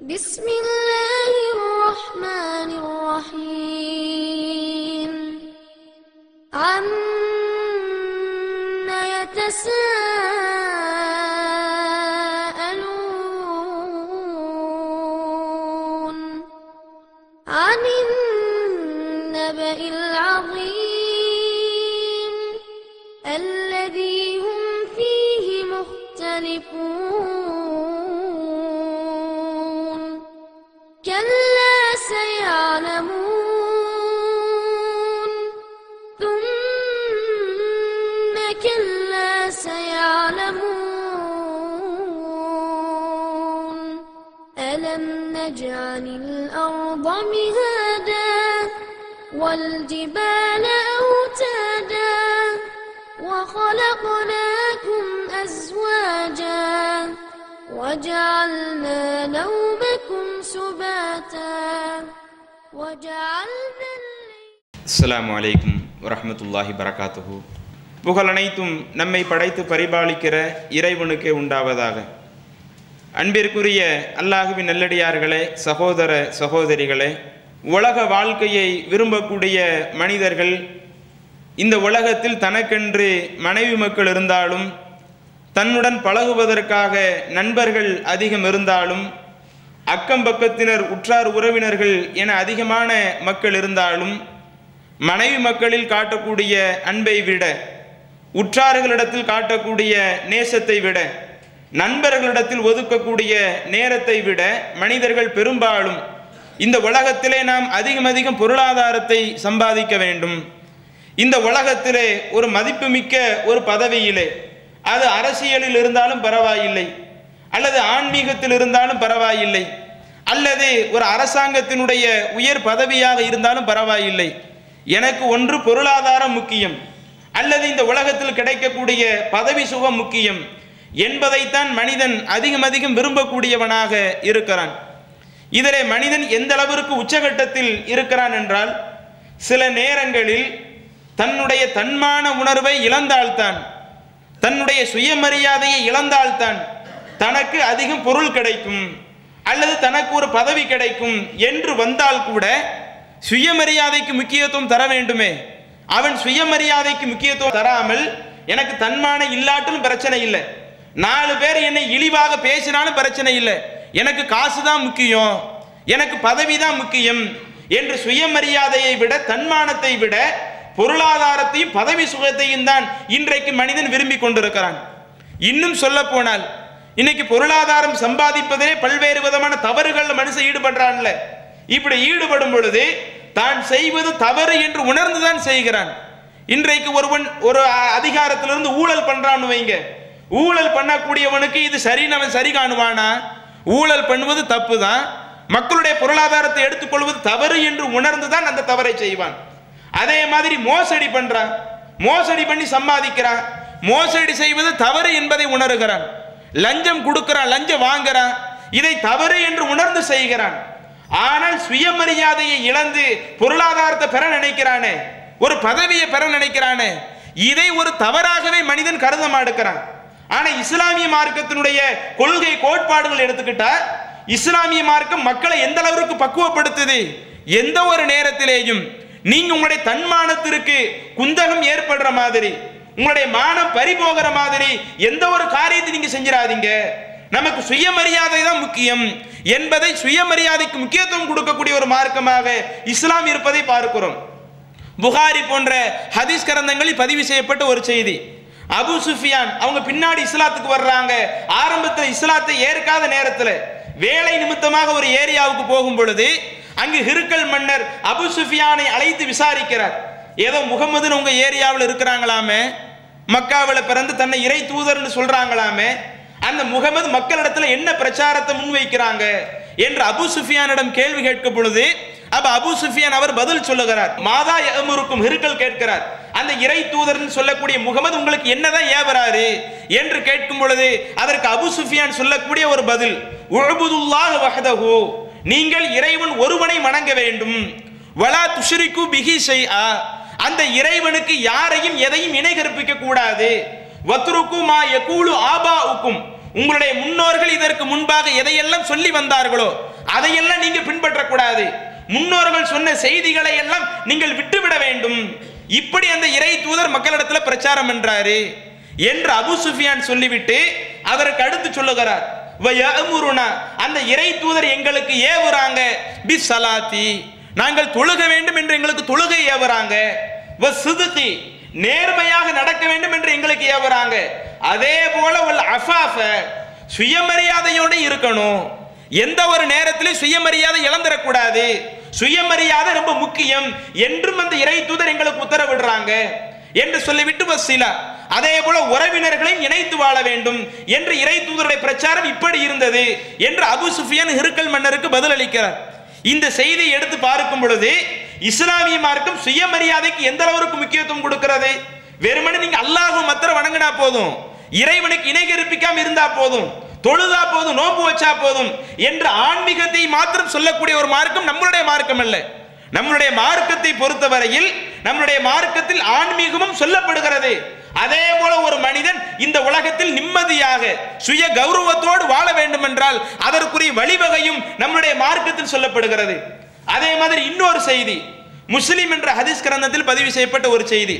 بسم الله الرحمن الرحيم عم يتساءلون عن النبأ العظيم الذي هم فيه مختلفون كلا سيعلمون ثم كلا سيعلمون ألم نجعل الأرض مهادا والجبال أوتادا وخلقناكم أزواجا وجعلنا نومكم سباتا وجعلنا الليل அஸ்ஸலாமு அலைக்கும் வரஹ்மத்துல்லாஹி பரகாத்துஹு புகழ் அனைத்தும் நம்மை படைத்து பரிபாலிக்கிற இறைவனுக்கே உண்டாவதாக அன்பிற்குரிய அல்லாஹுவின் நல்லடியார்களே சகோதர சகோதரிகளே உலக வாழ்க்கையை விரும்பக்கூடிய மனிதர்கள் இந்த உலகத்தில் தனக்கென்று மனைவி மக்கள் இருந்தாலும் தன்னுடன் பழகுவதற்காக நண்பர்கள் அதிகம் இருந்தாலும் அக்கம் பக்கத்தினர் உற்றார் உறவினர்கள் என அதிகமான மக்கள் இருந்தாலும் மனைவி மக்களில் காட்டக்கூடிய அன்பை விட உற்றார்களிடத்தில் காட்டக்கூடிய நேசத்தை விட நண்பர்களிடத்தில் ஒதுக்கக்கூடிய நேரத்தை விட மனிதர்கள் பெரும்பாலும் இந்த உலகத்திலே நாம் அதிகம் அதிகம் பொருளாதாரத்தை சம்பாதிக்க வேண்டும் இந்த உலகத்திலே ஒரு மதிப்புமிக்க ஒரு பதவியிலே அது அரசியலில் இருந்தாலும் பரவாயில்லை அல்லது ஆன்மீகத்தில் இருந்தாலும் பரவாயில்லை அல்லது ஒரு அரசாங்கத்தினுடைய உயர் பதவியாக இருந்தாலும் பரவாயில்லை எனக்கு ஒன்று பொருளாதாரம் முக்கியம் அல்லது இந்த உலகத்தில் கிடைக்கக்கூடிய பதவி சுகம் முக்கியம் என்பதைத்தான் மனிதன் அதிகம் அதிகம் விரும்பக்கூடியவனாக இருக்கிறான் இதிலே மனிதன் எந்த அளவிற்கு உச்சகட்டத்தில் இருக்கிறான் என்றால் சில நேரங்களில் தன்னுடைய தன்மான உணர்வை இழந்தால்தான் தன்னுடைய சுயமரியாதையை இழந்தால்தான் தனக்கு அதிகம் பொருள் கிடைக்கும் அல்லது தனக்கு ஒரு பதவி கிடைக்கும் என்று வந்தால் கூட சுயமரியாதைக்கு முக்கியத்துவம் தர வேண்டுமே அவன் சுயமரியாதைக்கு முக்கியத்துவம் தராமல் எனக்கு தன்மான இல்லாட்டிலும் பிரச்சனை இல்லை நாலு பேர் என்னை இழிவாக பேசினாலும் பிரச்சனை இல்லை எனக்கு காசு தான் முக்கியம் எனக்கு பதவி தான் முக்கியம் என்று சுயமரியாதையை விட தன்மானத்தை விட பொருளாதாரத்தையும் பதவி சுகத்தையும் தான் இன்றைக்கு மனிதன் விரும்பி கொண்டிருக்கிறான் இன்னும் சொல்ல போனால் இன்னைக்கு பொருளாதாரம் சம்பாதிப்பதிலே பல்வேறு விதமான தவறுகள் மனுஷன் ஈடுபடுறான்ல இப்படி ஈடுபடும் பொழுது தான் செய்வது தவறு என்று உணர்ந்துதான் செய்கிறான் இன்றைக்கு ஒருவன் ஒரு அ- அதிகாரத்திலிருந்து ஊழல் பண்றான்னு வைங்க ஊழல் பண்ணக்கூடியவனுக்கு இது சரின்னு அவன் சரி காணுவானா ஊழல் பண்ணுவது தப்பு தான் மக்களுடைய பொருளாதாரத்தை எடுத்துக்கொள்வது தவறு என்று உணர்ந்துதான் அந்த தவறை செய்வான் அதே மாதிரி மோசடி பண்றான் மோசடி பண்ணி சம்பாதிக்கிறான் மோசடி செய்வது தவறு என்பதை உணர்கிறான் லஞ்சம் கொடுக்கிறான் லஞ்சம் வாங்குறான் இதை தவறு என்று உணர்ந்து செய்கிறான் ஆனால் சுயமரியாதையை இழந்து பொருளாதாரத்தை பெற நினைக்கிறானே ஒரு பதவியை பெற நினைக்கிறானே இதை ஒரு தவறாகவே மனிதன் கருத மாட்டுக்கிறான் ஆனா இஸ்லாமிய மார்க்கத்தினுடைய கொள்கை கோட்பாடுகள் எடுத்துக்கிட்டா இஸ்லாமிய மார்க்கம் மக்களை எந்த அளவிற்கு பக்குவப்படுத்துது எந்த ஒரு நேரத்திலேயும் நீங்க உங்களுடைய தன்மானத்திற்கு குந்தகம் ஏற்படுற மாதிரி உங்களுடைய மானம் பறி போகிற மாதிரி எந்த ஒரு காரியத்தை நீங்க செஞ்சிடாதீங்க நமக்கு சுயமரியாதை தான் முக்கியம் என்பதை சுயமரியாதைக்கு முக்கியத்துவம் கொடுக்கக்கூடிய ஒரு மார்க்கமாக இஸ்லாம் இருப்பதை பார்க்கிறோம் புகாரி போன்ற ஹதீஸ் கிரந்தங்களில் பதிவு செய்யப்பட்ட ஒரு செய்தி அபு சுஃபியான் அவங்க பின்னாடி இஸ்லாத்துக்கு வர்றாங்க ஆரம்பத்தில் இஸ்லாத்தை ஏற்காத நேரத்தில் வேலை நிமித்தமாக ஒரு ஏரியாவுக்கு போகும் பொழுது அங்கு ஹிருக்கல் மன்னர் அபு சுஃபியானை அழைத்து விசாரிக்கிறார் ஏதோ முகமதுன்னு உங்க ஏரியாவில் இருக்கிறாங்களாமே மக்காவில் பிறந்து தன்னை இறை தூதர்னு சொல்றாங்களாமே அந்த முகமது மக்களிடத்துல என்ன பிரச்சாரத்தை முன்வைக்கிறாங்க என்று அபு சுஃபியானிடம் கேள்வி கேட்கும் பொழுது அப்ப அபு சுஃபியான் அவர் பதில் சொல்லுகிறார் மாதா எமுருக்கும் ஹிருக்கல் கேட்கிறார் அந்த இறை தூதர்னு சொல்லக்கூடிய முகமது உங்களுக்கு என்னதான் ஏவராரு என்று கேட்கும் பொழுது அதற்கு அபு சுஃபியான் சொல்லக்கூடிய ஒரு பதில் உழுபுதுல்லாஹ் வஹதஹு நீங்கள் இறைவன் ஒருவனை வணங்க வேண்டும் வலா துஷ்ரிக்கு பிஹி ஷைஆ அந்த இறைவனுக்கு யாரையும் எதையும் இணை கற்பிக்க கூடாது வத்ருக்கு மா யகூலு ஆபாவுக்கும் உங்களுடைய முன்னோர்கள் இதற்கு முன்பாக எதையெல்லாம் சொல்லி வந்தார்களோ அதையெல்லாம் நீங்க பின்பற்றக்கூடாது முன்னோர்கள் சொன்ன செய்திகளை எல்லாம் நீங்கள் விட்டுவிட வேண்டும் இப்படி அந்த இறை தூதர் மக்களிடத்துல பிரச்சாரம் பண்றாரு என்று அபு சுஃபியான் சொல்லிவிட்டு அதற்கு அடுத்து சொல்லுகிறார் வயமுருனா அந்த இறை தூதர் எங்களுக்கு ஏவுறாங்க பி சலாத்தி நாங்கள் தொழுக வேண்டும் என்று எங்களுக்கு தொழுகை ஏவுறாங்க வ சிதுகி நேர்மையாக நடக்க வேண்டும் என்று எங்களுக்கு ஏவுறாங்க அதே போல வல் அஃபாஃப சுயமரியாதையோடு இருக்கணும் எந்த ஒரு நேரத்திலும் சுயமரியாதை இழந்துடக்கூடாது சுயமரியாதை ரொம்ப முக்கியம் என்றும் அந்த இறை தூதர் எங்களுக்கு உத்தரவிடுறாங்க என்று சொல்லிவிட்டு வசிலா அதே போல உறவினர்களையும் இணைத்து வாழ வேண்டும் என்று இறை தூதருடைய பிரச்சாரம் இப்படி இருந்தது என்று அபு சுஃபியான் ஹிருக்கல் மன்னருக்கு பதிலளிக்கிறார் இந்த செய்தியை எடுத்து பார்க்கும் பொழுது இஸ்லாமிய மார்க்கம் சுயமரியாதைக்கு எந்த அளவுக்கு முக்கியத்துவம் கொடுக்கிறது வெறுமனே நீங்க அல்லாஹ் மத்திர வணங்கினா போதும் இறைவனுக்கு இணை கற்பிக்காம இருந்தா போதும் தொழுதா போதும் நோன்பு வச்சா போதும் என்று ஆன்மீகத்தை மாத்திரம் சொல்லக்கூடிய ஒரு மார்க்கம் நம்மளுடைய மார்க்கம் அல்ல நம்மளுடைய மார்க்கத்தை பொறுத்தவரையில் நம்மளுடைய மார்க்கத்தில் ஆன்மீகமும் சொல்லப்படுகிறது அதே போல ஒரு மனிதன் இந்த உலகத்தில் நிம்மதியாக சுய கௌரவத்தோடு வாழ வேண்டும் என்றால் அதற்குரிய வழிவகையும் நம்மளுடைய மார்க்கத்தில் சொல்லப்படுகிறது அதே மாதிரி இன்னொரு செய்தி முஸ்லிம் என்ற ஹதீஸ் கிரந்தத்தில் பதிவு செய்யப்பட்ட ஒரு செய்தி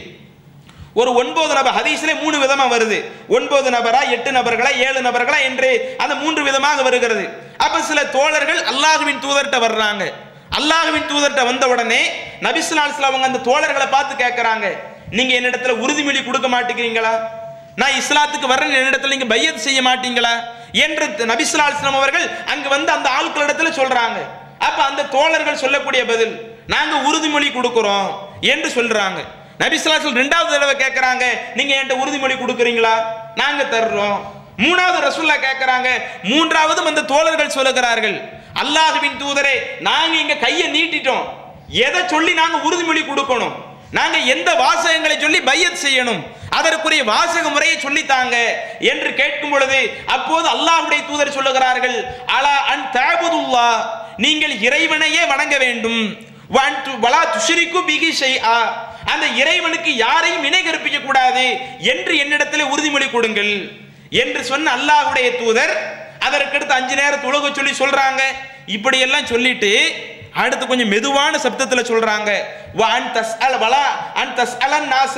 ஒரு ஒன்பது நபர் ஹதீஸ்ல மூணு விதமா வருது ஒன்பது நபரா எட்டு நபர்களா ஏழு நபர்களா என்று அந்த மூன்று விதமாக வருகிறது அப்ப சில தோழர்கள் அல்லாஹுவின் தூதர்கிட்ட வர்றாங்க அல்லாஹுவின் தூதர்கிட்ட வந்த உடனே நபிசுலாஸ்ல அவங்க அந்த தோழர்களை பார்த்து கேட்கறாங்க நீங்க என்னிடத்துல உறுதிமொழி கொடுக்க மாட்டேங்கிறீங்களா நான் இஸ்லாத்துக்கு வர்றேன் என்னிடத்துல நீங்க பையத் செய்ய மாட்டீங்களா என்று நபிசுலாஸ்லாம் அவர்கள் அங்கு வந்து அந்த ஆட்களிடத்துல சொல்றாங்க அப்ப அந்த தோழர்கள் சொல்லக்கூடிய பதில் நாங்க உறுதிமொழி கொடுக்கிறோம் என்று சொல்றாங்க நபிசுலாசல் ரெண்டாவது தடவை கேட்கறாங்க நீங்க என்கிட்ட உறுதிமொழி கொடுக்குறீங்களா நாங்க தர்றோம் மூணாவது ரசூல்லா கேட்கறாங்க மூன்றாவதும் அந்த தோழர்கள் சொல்லுகிறார்கள் அல்லாஹுவின் தூதரே நாங்க இங்க கையை நீட்டிட்டோம் எதை சொல்லி நாங்க உறுதிமொழி கொடுக்கணும் நாங்க எந்த வாசகங்களை சொல்லி பையத் செய்யணும் அதற்குரிய வாசக முறையை சொல்லித்தாங்க என்று கேட்கும் பொழுது அப்போது அல்லாஹ்வுடைய தூதர் சொல்லுகிறார்கள் அலா அன் தாபுதுல்லா நீங்கள் இறைவனையே வணங்க வேண்டும் வன் து- வலா துஷரிக்கு பிகி ஷைஆ அந்த இறைவனுக்கு யாரையும் இணை கற்பிக்க கூடாது என்று என்னிடத்தில் உறுதிமொழி கொடுங்கள் என்று சொன்ன அல்லாஹ்வுடைய தூதர் அதற்கடுத்து அஞ்சு நேரம் தொழுக சொல்லி சொல்றாங்க இப்படி எல்லாம் சொல்லிட்டு அடுத்து கொஞ்சம் மெதுவான சப்தத்துல சொல்றாங்க வ அன் தஸ்அல் வலா அன் தஸ்அலன் நாச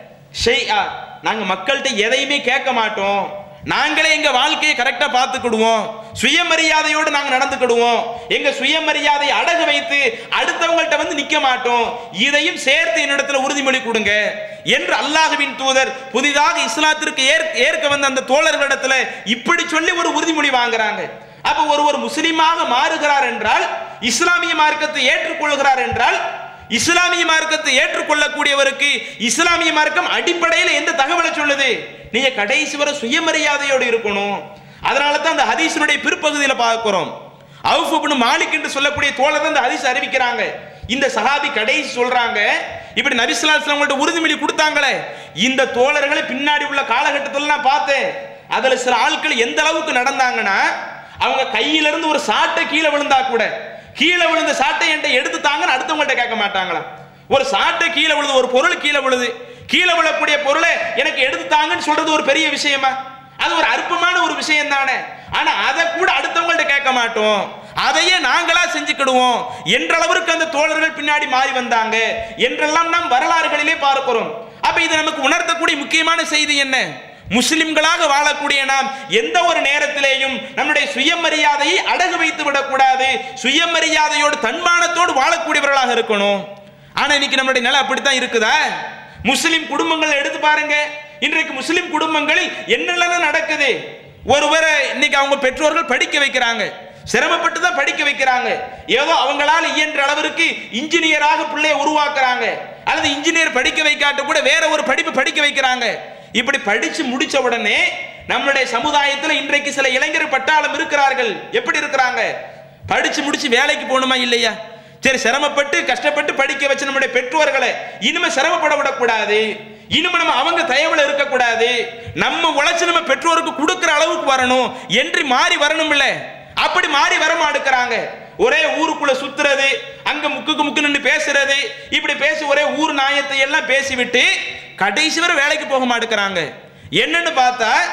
ஷைஆ நாங்க மக்கள்கிட்ட எதையுமே கேட்க மாட்டோம் நாங்களே எங்க வாழ்க்கையை கரெக்டா பார்த்துக்கிடுவோம் சுயமரியாதையோடு நாங்க நடந்துக்கிடுவோம் எங்க சுயமரியாதையை அடகு வைத்து அடுத்தவங்கள்ட்ட வந்து நிக்க மாட்டோம் இதையும் சேர்த்து என்னிடத்துல உறுதிமொழி கொடுங்க என்று அல்லாஹுவின் தூதர் புதிதாக இஸ்லாத்திற்கு ஏற்க ஏற்க வந்த அந்த தோழர்களிடத்துல இப்படி சொல்லி ஒரு உறுதிமொழி வாங்குறாங்க அப்ப ஒருவர் முஸ்லீமாக மாறுகிறார் என்றால் இஸ்லாமிய மார்க்கத்தை ஏற்றுக்கொள்கிறார் என்றால் இஸ்லாமிய மார்க்கத்தை ஏற்றுக்கொள்ளக்கூடியவருக்கு இஸ்லாமிய மார்க்கம் அடிப்படையில் எந்த தகவலை சொல்லுது நீங்க கடைசி வரை சுயமரியாதையோடு இருக்கணும் அதனால தான் அந்த ஹதீஸினுடைய பிற்பகுதியில் பார்க்கிறோம் அவுஃப் இப்னு மாலிக் என்று சொல்லக்கூடிய தோழர் தான் இந்த ஹதீஸ் அறிவிக்கிறாங்க இந்த சஹாபி கடைசி சொல்றாங்க இப்படி நபிஸ்லாஸ் அவங்கள்ட்ட உறுதிமொழி கொடுத்தாங்களே இந்த தோழர்களை பின்னாடி உள்ள காலகட்டத்தில் நான் பார்த்தேன் அதுல சில ஆட்கள் எந்த அளவுக்கு நடந்தாங்கன்னா அவங்க கையில இருந்து ஒரு சாட்டை கீழே விழுந்தா கூட கீழே விழுந்த சாட்டை என்கிட்ட எடுத்து தாங்கன்னு அடுத்தவங்கள்ட்ட கேட்க மாட்டாங்களா ஒரு சாட்டை கீழே விழுது ஒரு பொருள் கீழே விழுது கீழே விழக்கூடிய பொருளை எனக்கு எடுத்து தாங்கன்னு சொல்றது ஒரு பெரிய விஷயமா அது ஒரு அற்பமான ஒரு விஷயம் தானே ஆனா அதை கூட அடுத்தவங்கள்ட்ட கேட்க மாட்டோம் அதையே நாங்களா செஞ்சுக்கிடுவோம் என்ற அளவிற்கு அந்த தோழர்கள் பின்னாடி மாறி வந்தாங்க என்றெல்லாம் நாம் வரலாறுகளிலே பார்க்கிறோம் அப்ப இது நமக்கு உணர்த்தக்கூடிய முக்கியமான செய்தி என்ன முஸ்லிம்களாக வாழக்கூடிய நாம் எந்த ஒரு நேரத்திலேயும் நம்முடைய சுயமரியாதையை அடகு வைத்து விடக்கூடாது சுயமரியாதையோடு தன்மானத்தோடு வாழக்கூடியவர்களாக இருக்கணும் ஆனா இன்னைக்கு நம்மளுடைய நிலை அப்படித்தான் இருக்குதா முஸ்லிம் குடும்பங்கள் எடுத்து பாருங்க இன்றைக்கு முஸ்லிம் குடும்பங்களில் என்னெல்லாம் நடக்குது ஒருவரை இன்னைக்கு அவங்க பெற்றோர்கள் படிக்க வைக்கிறாங்க சிரமப்பட்டு தான் படிக்க வைக்கிறாங்க ஏதோ அவங்களால இயன்ற அளவிற்கு இன்ஜினியராக பிள்ளைய உருவாக்குறாங்க அல்லது இன்ஜினியர் படிக்க வைக்காட்ட கூட வேற ஒரு படிப்பு படிக்க வைக்கிறாங்க இப்படி படிச்சு முடிச்ச உடனே நம்மளுடைய சமுதாயத்தில் இன்றைக்கு சில இளைஞர் பட்டாளம் இருக்கிறார்கள் எப்படி இருக்கிறாங்க படிச்சு முடிச்சு வேலைக்கு போகணுமா இல்லையா சரி சிரமப்பட்டு கஷ்டப்பட்டு படிக்க வச்ச நம்முடைய பெற்றோர்களை இனிமே சிரமப்பட விடக்கூடாது இனிமே நம்ம அவங்க தயவுல இருக்கக்கூடாது நம்ம உழைச்சு நம்ம பெற்றோருக்கு கொடுக்கிற அளவுக்கு வரணும் என்று மாறி வரணும் இல்ல அப்படி மாறி வர மாட்டுக்கிறாங்க ஒரே ஊருக்குள்ள சுத்துறது அங்க முக்குக்கு முக்கு நின்று பேசுறது இப்படி பேசி ஒரே ஊர் நாயத்தை எல்லாம் பேசிவிட்டு கடைசி வரை வேலைக்கு போக மாட்டேங்கிறாங்க என்னன்னு பார்த்தா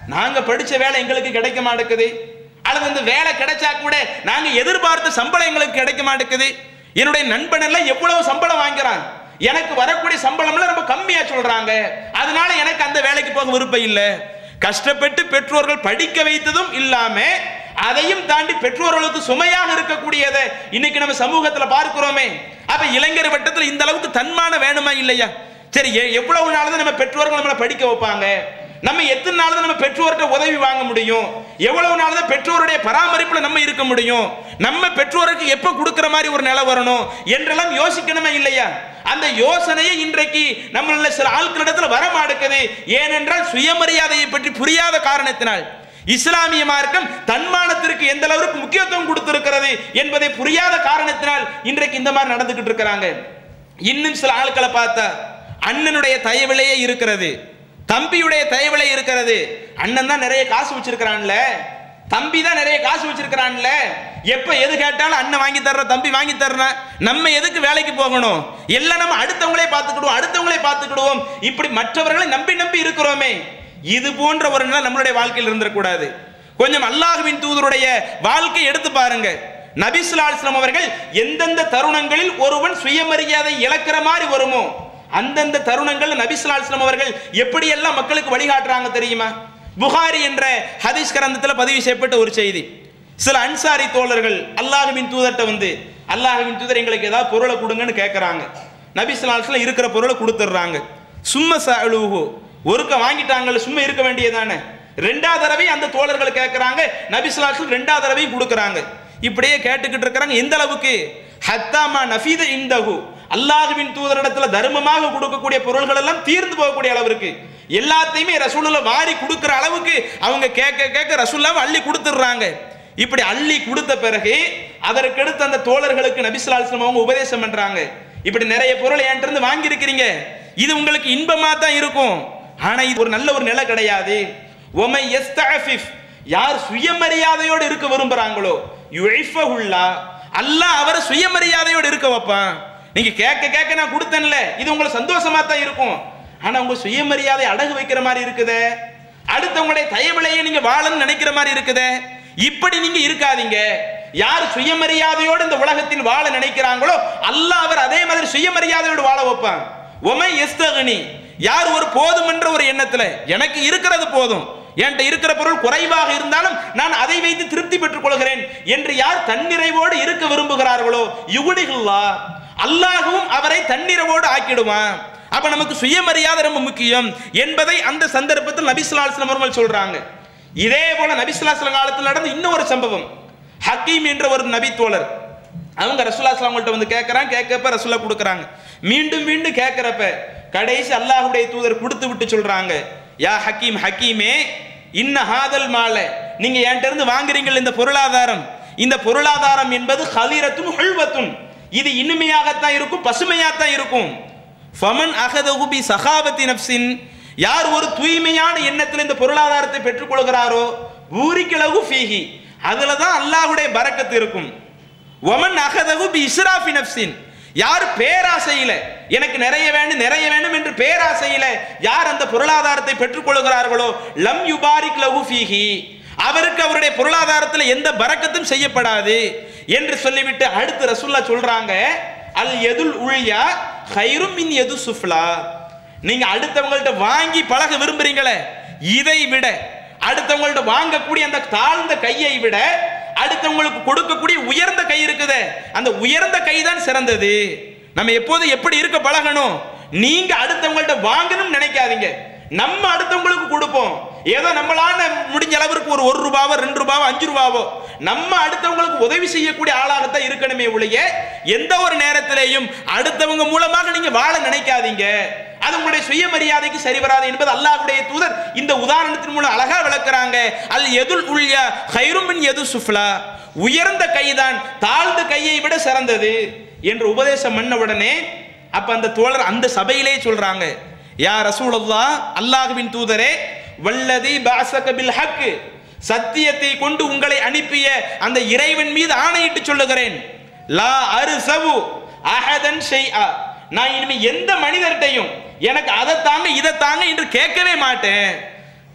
நாங்க படிச்ச வேலை எங்களுக்கு கிடைக்க மாட்டேங்குது அல்லது இந்த வேலை கிடைச்சா கூட நாங்க எதிர்பார்த்த சம்பளம் எங்களுக்கு கிடைக்க மாட்டேங்குது என்னுடைய நண்பன் எல்லாம் எவ்வளவு சம்பளம் வாங்குறான் எனக்கு வரக்கூடிய சம்பளம்லாம் ரொம்ப கம்மியா சொல்றாங்க அதனால எனக்கு அந்த வேலைக்கு போக விருப்பம் இல்லை கஷ்டப்பட்டு பெற்றோர்கள் படிக்க வைத்ததும் இல்லாம அதையும் தாண்டி பெற்றோர்களுக்கு சுமையாக இருக்கக்கூடியதை இன்னைக்கு நம்ம சமூகத்துல பார்க்கிறோமே அப்ப இளைஞர் வட்டத்தில் இந்த அளவுக்கு தன்மான வேணுமா இல்லையா சரி எ- எவ்வளவு நாள் தான் நம்ம பெற்றோர்கள் நம்மளை படிக்க வைப்பாங்க நம்ம எத்தனை நாள் தான் நம்ம பெற்றோர்கிட்ட உதவி வாங்க முடியும் எவ்வளவு நாள் தான் பெற்றோருடைய பராமரிப்புல நம்ம இருக்க முடியும் நம்ம பெற்றோருக்கு எப்ப கொடுக்கிற மாதிரி ஒரு நிலை வரணும் என்றெல்லாம் யோசிக்கணுமே இல்லையா அந்த யோசனையை இன்றைக்கு நம்மள சில ஆட்களிடத்துல வர மாட்டேங்குது ஏனென்றால் சுயமரியாதையை பற்றி புரியாத காரணத்தினால் இஸ்லாமிய மார்க்கம் தன்மானத்திற்கு எந்த அளவுக்கு முக்கியத்துவம் கொடுத்திருக்கிறது என்பதை புரியாத காரணத்தினால் இன்றைக்கு இந்த மாதிரி நடந்துகிட்டு இருக்கிறாங்க இன்னும் சில ஆட்களை பார்த்தா அண்ணனுடைய தயவிலேயே இருக்கிறது தம்பியுடைய தயவிலே இருக்கிறது அண்ணன் தான் நிறைய காசு வச்சிருக்கிறான்ல தம்பி தான் நிறைய காசு வச்சிருக்கிறான்ல எப்ப எது கேட்டாலும் அண்ணன் வாங்கி தர்ற தம்பி வாங்கி தர்றேன் நம்ம எதுக்கு வேலைக்கு போகணும் எல்லாம் நம்ம அடுத்தவங்களே பார்த்துக்கிடுவோம் அடுத்தவங்களே பார்த்துக்கிடுவோம் இப்படி மற்றவர்களை நம்பி நம்பி இருக்கிறோமே இது போன்ற ஒரு நிலை நம்மளுடைய வாழ்க்கையில் இருந்துடக்கூடாது கொஞ்சம் அல்லாஹ்வின் தூதருடைய வாழ்க்கை எடுத்து பாருங்க நபிசுல்லாஸ்லாம் அவர்கள் எந்தெந்த தருணங்களில் ஒருவன் சுயமரியாதை இழக்கிற மாதிரி வருமோ அந்தந்த தருணங்கள் நபிசுல்லாஸ்லாம் அவர்கள் எப்படியெல்லாம் மக்களுக்கு வழிகாட்டுறாங்க தெரியுமா புகாரி என்ற ஹதீஸ் கிரந்தத்தில் பதிவு செய்யப்பட்ட ஒரு செய்தி சில அன்சாரி தோழர்கள் அல்லாஹ்வின் தூதர்கிட்ட வந்து அல்லாஹ்வின் தூதர் எங்களுக்கு ஏதாவது பொருளை கொடுங்கன்னு கேட்குறாங்க நபிசுல்லாஸ்லாம் இருக்கிற பொருளை கொடுத்துட்றாங்க சும்ம சலுஹு ஒருக்க வாங்கிட்டாங்கல்ல சும்மா இருக்க வேண்டியதானே ரெண்டாவது தடவை அந்த தோழர்கள் கேட்குறாங்க நபிசுல்லாஸ்லாம் ரெண்டாவது தடவையும் கொடுக்குறாங்க இப்படியே கேட்டுக்கிட்டு இருக்கிறாங்க எந்த அளவுக்கு ஹத்தாமா நஃபீத இந்தஹு அல்லாஹ்வின் தூதரிடத்துல தர்மமாக கொடுக்கக்கூடிய பொருள்கள் எல்லாம் தீர்ந்து போகக்கூடிய அளவிற்கு எல்லாத்தையுமே ரசூலுல்லா வாரி கொடுக்கிற அளவுக்கு அவங்க கேட்க கேட்க ரசூல்லாவை அள்ளி கொடுத்துடுறாங்க இப்படி அள்ளி கொடுத்த பிறகு அதற்கடுத்து அந்த தோழர்களுக்கு நபிசுல்லாஸ்லம் அவங்க உபதேசம் பண்றாங்க இப்படி நிறைய பொருளை என்கிட்ட இருந்து வாங்கி இருக்கிறீங்க இது உங்களுக்கு இன்பமா தான் இருக்கும் ஆனா இது ஒரு நல்ல ஒரு நிலை கிடையாது ஒமை எஸ்தாஃபிஃப் யார் சுயமரியாதையோடு இருக்க விரும்புறாங்களோ யுழைஃபஹுல்லா அல்லாஹ் அவரை சுயமரியாதையோடு இருக்க வைப்பான் நீங்க கேட்க கேட்க நான் கொடுத்தேன்ல இது உங்களுக்கு சந்தோஷமா தான் இருக்கும் ஆனா உங்க சுயமரியாதை அடகு வைக்கிற மாதிரி இருக்குதே அடுத்தவங்களுடைய தயவிலையே நீங்க வாழணும்னு நினைக்கிற மாதிரி இருக்குதே இப்படி நீங்க இருக்காதீங்க யார் சுயமரியாதையோடு இந்த உலகத்தில் வாழ நினைக்கிறாங்களோ அல்லாஹ் அவர் அதே மாதிரி சுயமரியாதையோடு வாழ வைப்பான் ஒமை எஸ்தகனி யார் ஒரு போதும் என்ற ஒரு எண்ணத்துல எனக்கு இருக்கிறது போதும் என்கிட்ட இருக்கிற பொருள் குறைவாக இருந்தாலும் நான் அதை வைத்து திருப்தி பெற்றுக் கொள்கிறேன் என்று யார் தன்னிறைவோடு இருக்க விரும்புகிறார்களோ யுகுனிகுல்லா அல்லாஹுவும் அவரை தன்னிறைவோடு ஆக்கிடுவான் அப்ப நமக்கு சுயமரியாதை ரொம்ப முக்கியம் என்பதை அந்த சந்தர்ப்பத்தில் நபிசுல்லாஸ்லம் அவர்கள் சொல்றாங்க இதே போல நபிசுல்லாஸ்லம் காலத்தில் நடந்த இன்னொரு சம்பவம் ஹக்கீம் என்ற ஒரு நபி தோழர் அவங்க ரசூல்லாஸ்லாம் அவங்கள்ட்ட வந்து கேட்கறாங்க கேட்கப்ப ரசூல்லா கொடுக்குறாங்க மீண்டும் மீண்டும் கேட்கறப்ப கடைசி அல்லாஹ்வுடைய தூதர் கொடுத்து விட்டு சொல்றாங்க யா ஹக்கீம் ஹக்கீமே இன்ன ஹாதல் மால நீங்க என்கிட்ட இருந்து வாங்குறீங்கள் இந்த பொருளாதாரம் இந்த பொருளாதாரம் என்பது ஹலீரத்தும் ஹுல்வத்தும் இது இனிமையாகத்தான் இருக்கும் பசுமையாகத்தான் இருக்கும் ஃபமன் அகதகு பி சகாபத்தி நப்சின் யார் ஒரு தூய்மையான எண்ணத்தில் இந்த பொருளாதாரத்தை பெற்றுக்கொள்கிறாரோ ஊரிக்கிழகு ஃபீஹி அதுல தான் அல்லாஹ்வுடைய பரக்கத்து இருக்கும் ஒமன் அகதகு பி இஸ்ராஃபி நப்சின் யார் பேராசையில எனக்கு நிறைய வேண்டும் நிறைய வேண்டும் என்று பேராசையில யார் அந்த பொருளாதாரத்தை பெற்றுக்கொள்கிறார்களோ லம் யுபாரிக் லஹு ஃபீஹி அவருக்கு அவருடைய பொருளாதாரத்தில் எந்த பரக்கத்தும் செய்யப்படாது என்று சொல்லிவிட்டு அடுத்து ரசூல்லா சொல்றாங்க அல் எதுல் உழியா ஹைரும் மின் எது சுஃப்லா நீங்க அடுத்தவங்கள்ட்ட வாங்கி பழக விரும்புறீங்களே இதை விட அடுத்தவங்கள்ட்ட வாங்கக்கூடிய அந்த தாழ்ந்த கையை விட அடுத்தவங்களுக்கு கொடுக்கக்கூடிய உயர்ந்த கை இருக்குதே அந்த உயர்ந்த கை தான் சிறந்தது நம்ம எப்போதும் எப்படி இருக்க பழகணும் நீங்க அடுத்தவங்கள்ட்ட வாங்கணும்னு நினைக்காதீங்க நம்ம அடுத்தவங்களுக்கு கொடுப்போம் ஏதோ நம்மளால முடிஞ்ச அளவிற்கு ஒரு ஒரு ரூபாவோ ரெண்டு ரூபாவோ அஞ்சு ரூபாவோ நம்ம அடுத்தவங்களுக்கு உதவி செய்யக்கூடிய ஆளாகத்தான் இருக்கணுமே ஒழிய எந்த ஒரு நேரத்திலேயும் அடுத்தவங்க மூலமாக நீங்க வாழ நினைக்காதீங்க அது உங்களுடைய சுயமரியாதைக்கு சரி வராது என்பது அல்லாஹ்வுடைய தூதர் இந்த உதாரணத்தின் மூலம் அழகா விளக்குறாங்க அல் எதுல் உள்யா ஹைருமின் எது சுஃப்லா உயர்ந்த கைதான் தாழ்ந்த கையை விட சிறந்தது என்று உபதேசம் பண்ண உடனே அப்ப அந்த தோழர் அந்த சபையிலே சொல்றாங்க யா ரசூலுல்லாஹ் அல்லாஹ்வின் தூதரே வல்லதி பாசக பில் ஹக் சத்தியத்தை கொண்டு உங்களை அனுப்பிய அந்த இறைவன் மீது ஆணையிட்டு சொல்லுகிறேன் லா அருசவு அஹதன் ஷைஆ நான் இனிமே எந்த மனிதர்கிட்டையும் எனக்கு அதை தாங்க இதை தாங்க என்று கேட்கவே மாட்டேன்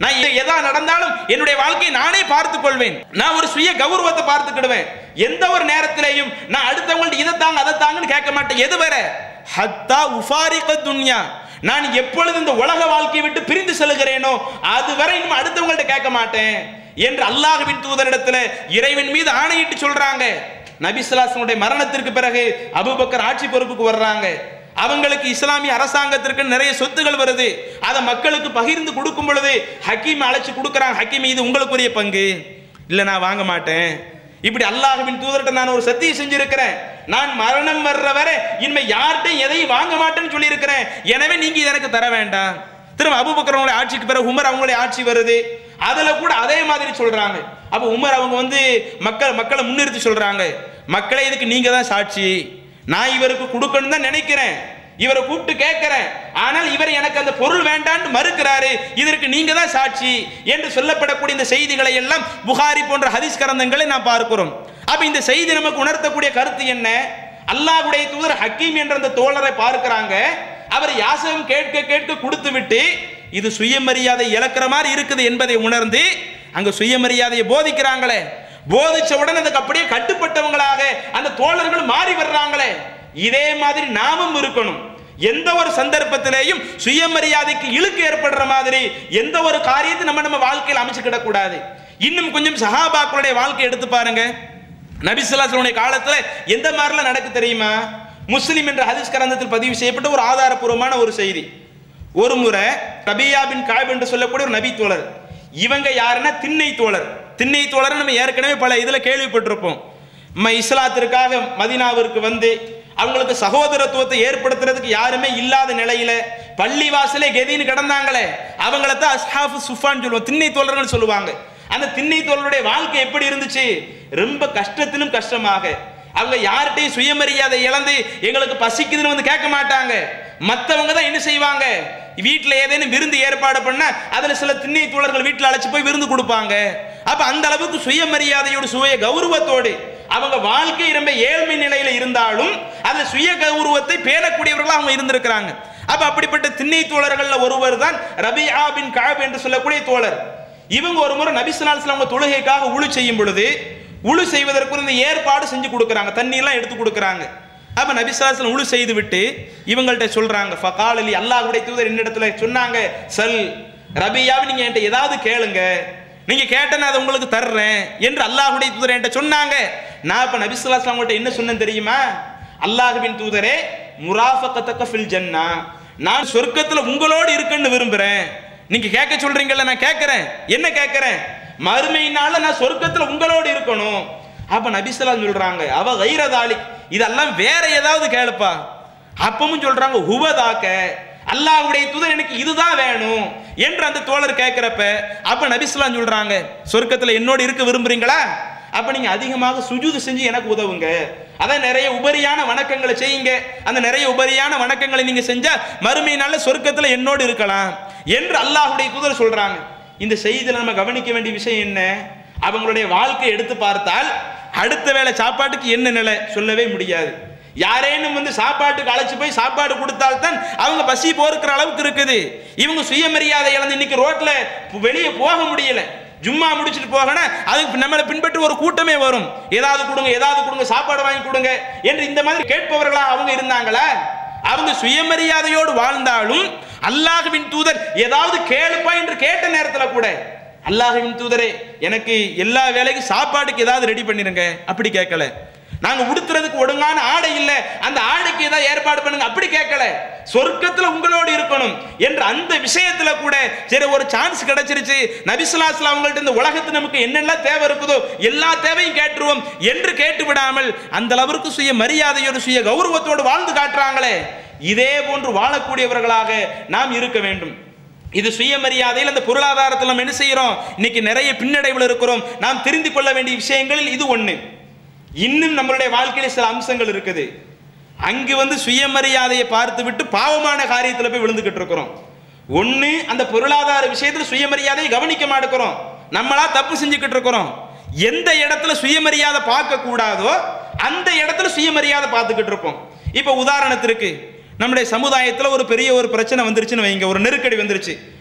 நான் இது எதா நடந்தாலும் என்னுடைய வாழ்க்கையை நானே பார்த்துக் கொள்வேன் நான் ஒரு சுய கௌரவத்தை பார்த்துக்கிடுவேன் எந்த ஒரு நேரத்திலையும் நான் அடுத்தவங்கள்ட்ட இதை தாங்க அதை தாங்கன்னு கேட்க மாட்டேன் எது வரை ஹத்தா உஃபாரிக துன்யா நான் எப்பொழுது இந்த உலக வாழ்க்கையை விட்டு பிரிந்து செல்கிறேனோ அதுவரை இன்னும் அடுத்தவங்கள்ட்ட கேட்க மாட்டேன் என்று அல்லாஹ்வின் தூதரிடத்துல இறைவன் மீது ஆணையிட்டு சொல்றாங்க நபிசுல்லாசனுடைய மரணத்திற்கு பிறகு அபூபக்கர் ஆட்சி பொறுப்புக்கு வர்றாங்க அவங்களுக்கு இஸ்லாமிய அரசாங்கத்திற்கு நிறைய சொத்துகள் வருது அதை மக்களுக்கு பகிர்ந்து கொடுக்கும் பொழுது ஹக்கீம் அழைச்சு கொடுக்குறாங்க ஹக்கீம் இது உங்களுக்குரிய பங்கு இல்லை நான் வாங்க மாட்டேன் இப்படி அல்லாஹ்வின் தூதர்கிட்ட நான் ஒரு சத்தியம் செஞ்சிருக்கிறேன் நான் மரணம் வர்ற வரை இனிமே யார்கிட்டையும் எதையும் வாங்க மாட்டேன்னு சொல்லியிருக்கிறேன் எனவே நீங்க இது எனக்கு தர வேண்டாம் திரும்ப அபுபக்கரவங்களுடைய ஆட்சிக்கு பிறகு உமர் அவங்களுடைய ஆட்சி வருது அதுல கூட அதே மாதிரி சொல்றாங்க அப்ப உமர் அவங்க வந்து மக்கள் மக்களை முன்னிறுத்தி சொல்றாங்க மக்களே இதுக்கு நீங்க தான் சாட்சி நான் இவருக்கு கொடுக்கணும் தான் நினைக்கிறேன் இவரை கூப்பிட்டு கேட்கிறேன் ஆனால் இவர் எனக்கு அந்த பொருள் வேண்டான்னு மறுக்கிறாரு இதற்கு நீங்க தான் சாட்சி என்று சொல்லப்படக்கூடிய இந்த செய்திகளை எல்லாம் புகாரி போன்ற ஹதீஸ் கரந்தங்களை நாம் பார்க்கிறோம் அப்ப இந்த செய்தி நமக்கு உணர்த்தக்கூடிய கருத்து என்ன அல்லாஹ்வுடைய தூதர் ஹக்கீம் என்ற அந்த தோழரை பார்க்கிறாங்க அவர் யாசகம் கேட்க கேட்க கொடுத்து விட்டு இது சுயமரியாதை இழக்கிற மாதிரி இருக்குது என்பதை உணர்ந்து அங்க சுயமரியாதையை போதிக்கிறாங்களே போதிச்ச உடனே அதுக்கு அப்படியே கட்டுப்பட்டவங்களாக அந்த தோழர்கள் மாறி வர்றாங்களே இதே மாதிரி நாமும் இருக்கணும் எந்த ஒரு சந்தர்ப்பத்திலேயும் சுயமரியாதைக்கு இழுக்கு ஏற்படுற மாதிரி எந்த ஒரு காரியத்தை நம்ம நம்ம வாழ்க்கையில் அமைச்சுக்கிடக்கூடாது இன்னும் கொஞ்சம் சஹாபாக்களுடைய வாழ்க்கை எடுத்து பாருங்க நபிசுல்லாசனுடைய காலத்துல எந்த மாதிரிலாம் நடக்கு தெரியுமா முஸ்லிம் என்ற ஹதீஸ் கரந்தத்தில் பதிவு செய்யப்பட்ட ஒரு ஆதாரபூர்வமான ஒரு செய்தி ஒரு முறை ரபியா பின் காப் என்று சொல்லக்கூடிய ஒரு நபி தோழர் இவங்க யாருன்னா திண்ணை தோழர் திண்ணை தோழர் நம்ம ஏற்கனவே பல இதுல கேள்விப்பட்டிருப்போம் நம்ம இஸ்லாத்திற்காக மதீனாவிற்கு வந்து அவங்களுக்கு சகோதரத்துவத்தை ஏற்படுத்துறதுக்கு யாருமே இல்லாத நிலையில பள்ளி வாசலே கெதின்னு கிடந்தாங்களே அவங்கள தான் அஸ்ஹாஃபு சுஃபான்னு சொல்லுவோம் திண்ணை தோழர்கள் சொல்லுவாங்க அந்த திண்ணை தோழருடைய வாழ்க்கை எப்படி இருந்துச்சு ரொம்ப கஷ்டத்திலும் கஷ்டமாக அவங்க யார்கிட்டையும் சுயமரியாதை இழந்து எங்களுக்கு பசிக்குதுன்னு வந்து கேட்க மாட்டாங்க மற்றவங்க தான் என்ன செய்வாங்க வீட்டில் ஏதேனும் விருந்து ஏற்பாடு பண்ண அதில் சில திண்ணை தோழர்கள் வீட்டில் அழைச்சி போய் விருந்து கொடுப்பாங்க அப்ப அந்த அளவுக்கு சுயமரியாதையோடு சுய கௌரவத்தோடு அவங்க வாழ்க்கை ரொம்ப ஏழ்மை நிலையில இருந்தாலும் அந்த சுய கௌரவத்தை பேணக்கூடியவர்களாக அவங்க இருந்திருக்கிறாங்க அப்ப அப்படிப்பட்ட திண்ணை தோழர்கள்ல ஒருவர் தான் ரபியா பின் காப் என்று சொல்லக்கூடிய தோழர் இவங்க ஒரு முறை நபிசுலாஸ்லாம் அவங்க தொழுகைக்காக உழு செய்யும் பொழுது உழு செய்வதற்கு இந்த ஏற்பாடு செஞ்சு கொடுக்குறாங்க தண்ணியெல்லாம் எடுத்து கொடுக்குறாங்க அப்ப நபிசுலாஸ்லாம் உழு செய்து விட்டு இவங்கள்ட்ட சொல்றாங்க ஃபகாலலி அல்லாஹ்வுடைய தூதர் என்னிடத்துல சொன்னாங்க சல் ரபியாவை நீங்க என்கிட்ட ஏதாவது கேளுங்க நீங்க கேட்ட நான் அதை உங்களுக்கு தர்றேன் என்று அல்லாஹ்வுடைய தூதர் என்கிட்ட சொன்னாங்க நான் இப்ப நபிசுல்லாஸ்லாம் உங்கள்ட்ட என்ன சொன்னேன் தெரியுமா அல்லாஹ்வின் தூதரே முராஃபகத்தக்க ஃபில் ஜன்னா நான் சொர்க்கத்துல உங்களோடு இருக்குன்னு விரும்புறேன் நீங்க கேட்க சொல்றீங்கல்ல நான் கேட்கிறேன் என்ன கேட்கிறேன் மறுமையினால நான் சொர்க்கத்துல உங்களோடு இருக்கணும் அப்ப நபிசலாம் சொல்றாங்க அவ கைரதாளி இதெல்லாம் வேற ஏதாவது கேளுப்பா அப்பவும் சொல்றாங்க ஹுவதாக்க அல்லாஹ்வுடைய தூதர் எனக்கு இதுதான் வேணும் என்று அந்த தோழர் கேட்கிறப்ப அப்ப நபிஸ்லாம் சொல்றாங்க சொர்க்கத்துல என்னோடு இருக்க விரும்புறீங்களா அப்ப நீங்க அதிகமாக சுஜூது செஞ்சு எனக்கு உதவுங்க அதான் நிறைய உபரியான வணக்கங்களை செய்யுங்க அந்த நிறைய உபரியான வணக்கங்களை நீங்க செஞ்சா மறுமை நாள்ல சொர்க்கத்துல என்னோடு இருக்கலாம் என்று அல்லாஹ்வுடைய தூதர் சொல்றாங்க இந்த செய்தியில நம்ம கவனிக்க வேண்டிய விஷயம் என்ன அவங்களுடைய வாழ்க்கையை எடுத்து பார்த்தால் அடுத்த வேளை சாப்பாட்டுக்கு என்ன நிலை சொல்லவே முடியாது யாரேனும் வந்து சாப்பாட்டுக்கு அழைச்சு போய் சாப்பாடு கொடுத்தால்தான் அவங்க பசி போருக்கிற அளவுக்கு இருக்குது இவங்க சுயமரியாதை இழந்து இன்னைக்கு ரோட்ல வெளியே போக முடியல ஜும்மா முடிச்சுட்டு போகணும் அதுக்கு நம்மளை பின்பற்றி ஒரு கூட்டமே வரும் ஏதாவது கொடுங்க ஏதாவது கொடுங்க சாப்பாடு வாங்கி கொடுங்க என்று இந்த மாதிரி கேட்பவர்களா அவங்க இருந்தாங்களா அவங்க சுயமரியாதையோடு வாழ்ந்தாலும் அல்லாஹ்வின் தூதர் ஏதாவது கேளுப்பா என்று கேட்ட நேரத்தில் கூட அல்லாஹ்வின் தூதரே எனக்கு எல்லா வேலைக்கும் சாப்பாட்டுக்கு ஏதாவது ரெடி பண்ணிருங்க அப்படி கேட்கல நாங்க உடுத்துறதுக்கு ஒழுங்கான ஆடை இல்ல அந்த ஆடைக்கு ஏதாவது ஏற்பாடு பண்ணுங்க அப்படி கேட்கல சொர்க்கத்துல உங்களோடு இருக்கணும் என்று அந்த விஷயத்துல கூட சரி ஒரு சான்ஸ் கிடைச்சிருச்சு நபிசுல்லாஸ்லாம் அவங்கள்ட்ட இந்த உலகத்து நமக்கு என்னெல்லாம் தேவை இருக்குதோ எல்லா தேவையும் கேட்டுருவோம் என்று கேட்டு விடாமல் அந்த அளவிற்கு சுய மரியாதையோடு சுய கௌரவத்தோடு வாழ்ந்து காட்டுறாங்களே இதே போன்று வாழக்கூடியவர்களாக நாம் இருக்க வேண்டும் இது சுயமரியாதையில் அந்த பொருளாதாரத்தில் நம்ம என்ன செய்கிறோம் இன்னைக்கு நிறைய பின்னடைவில் இருக்கிறோம் நாம் தெரிந்து கொள்ள வேண்டிய விஷயங்களில் இது ஒன்று இன்னும் நம்மளுடைய வாழ்க்கையில சில அம்சங்கள் இருக்குது அங்கு வந்து சுயமரியாதையை பார்த்து விட்டு பாவமான காரியத்தில் போய் விழுந்துகிட்டு இருக்கிறோம் ஒன்று அந்த பொருளாதார விஷயத்தில் சுயமரியாதையை கவனிக்க மாட்டேங்கிறோம் நம்மளா தப்பு செஞ்சுக்கிட்டு இருக்கிறோம் எந்த இடத்துல சுயமரியாதை பார்க்க கூடாதோ அந்த இடத்துல சுயமரியாதை பார்த்துக்கிட்டு இருப்போம் இப்போ உதாரணத்திற்கு நம்முடைய சமுதாயத்தில் ஒரு பெரிய ஒரு பிரச்சனை வந்துருச்சுன்னு வைங்க ஒரு நெருக்கடி வந்துருச்சு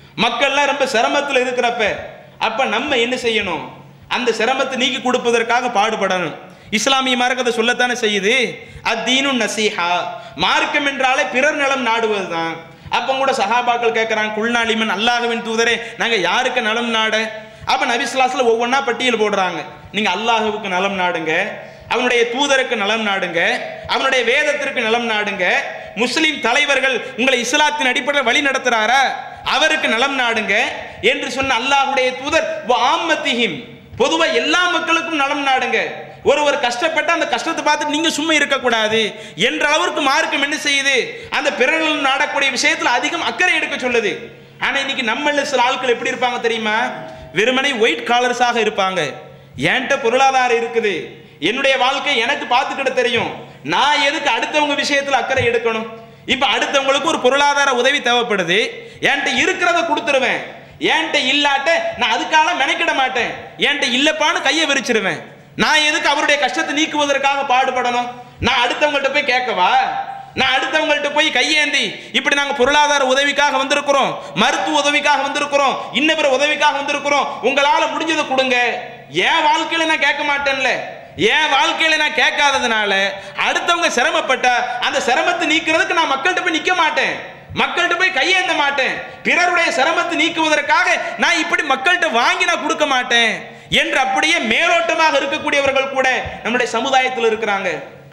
மக்கள்லாம் ரொம்ப சிரமத்தில் இருக்கிறப்ப அப்ப நம்ம என்ன செய்யணும் அந்த சிரமத்தை நீக்கி கொடுப்பதற்காக பாடுபடணும் இஸ்லாமிய மார்க்கம் அதை சொல்லத்தானே செய்யுது அத்தீனு நசீஹா மார்க்கம் என்றாலே பிறர் நலம் நாடுவது தான் அப்போ கூட சஹாபாக்கள் கேட்குறாங்க குள்நாளிமன் அல்லாஹ்வின் தூதரே நாங்கள் யாருக்கு நலம் நாட அப்போ நபிஸ்லாஸில் ஒவ்வொன்றா பட்டியல் போடுறாங்க நீங்கள் அல்லாஹுவுக்கு நலம் நாடுங்க அவனுடைய தூதருக்கு நலம் நாடுங்க அவனுடைய வேதத்திற்கு நலம் நாடுங்க முஸ்லிம் தலைவர்கள் உங்களை இஸ்லாத்தின் அடிப்படையில் வழி நடத்துறாரா அவருக்கு நலம் நாடுங்க என்று சொன்ன அல்லாஹ்வுடைய தூதர் ஆம்மத்திஹிம் பொதுவா எல்லா மக்களுக்கும் நலம் நாடுங்க ஒருவர் கஷ்டப்பட்ட அந்த கஷ்டத்தை பார்த்துட்டு நீங்க சும்மா இருக்கக்கூடாது என்ற அளவிற்கு மார்க்கம் என்ன செய்யுது அந்த பிறர்கள் நாடக்கூடிய விஷயத்துல அதிகம் அக்கறை எடுக்க சொல்லுது ஆனா இன்னைக்கு நம்மள சில ஆட்கள் எப்படி இருப்பாங்க தெரியுமா வெறுமனை ஒயிட் காலர்ஸாக இருப்பாங்க என்கிட்ட பொருளாதாரம் இருக்குது என்னுடைய வாழ்க்கை எனக்கு பார்த்துக்கிட தெரியும் நான் எதுக்கு அடுத்தவங்க விஷயத்துல அக்கறை எடுக்கணும் இப்ப அடுத்தவங்களுக்கு ஒரு பொருளாதார உதவி தேவைப்படுது என்கிட்ட இருக்கிறத கொடுத்துருவேன் என்கிட்ட இல்லாட்ட நான் அதுக்காக மெனக்கிட மாட்டேன் என்கிட்ட இல்லப்பான்னு கையை விரிச்சிருவேன் நான் எதுக்கு அவருடைய கஷ்டத்தை நீக்குவதற்காக பாடுபடணும் நான் அடுத்தவங்கள்ட்ட போய் கேட்கவா நான் அடுத்தவங்கள்ட்ட போய் கையேந்தி இப்படி நாங்க பொருளாதார உதவிக்காக வந்திருக்கிறோம் மருத்துவ உதவிக்காக வந்திருக்கிறோம் இன்ன பிற உதவிக்காக வந்திருக்கிறோம் உங்களால முடிஞ்சதை கொடுங்க என் வாழ்க்கையில நான் கேட்க மாட்டேன்ல என் வாழ்க்கையில நான் கேட்காததுனால அடுத்தவங்க சிரமப்பட்டா அந்த சிரமத்தை நீக்கிறதுக்கு நான் மக்கள்கிட்ட போய் நிக்க மாட்டேன் மக்கள்கிட்ட போய் கையேந்த மாட்டேன் பிறருடைய சிரமத்தை நீக்குவதற்காக நான் இப்படி மக்கள்கிட்ட வாங்கி நான் கொடுக்க மாட்டேன் என்று அப்படியே மேலோட்டமாக இருக்கக்கூடியவர்கள் கூட நம்முடைய சமுதாயத்தில் இருக்கிறாங்க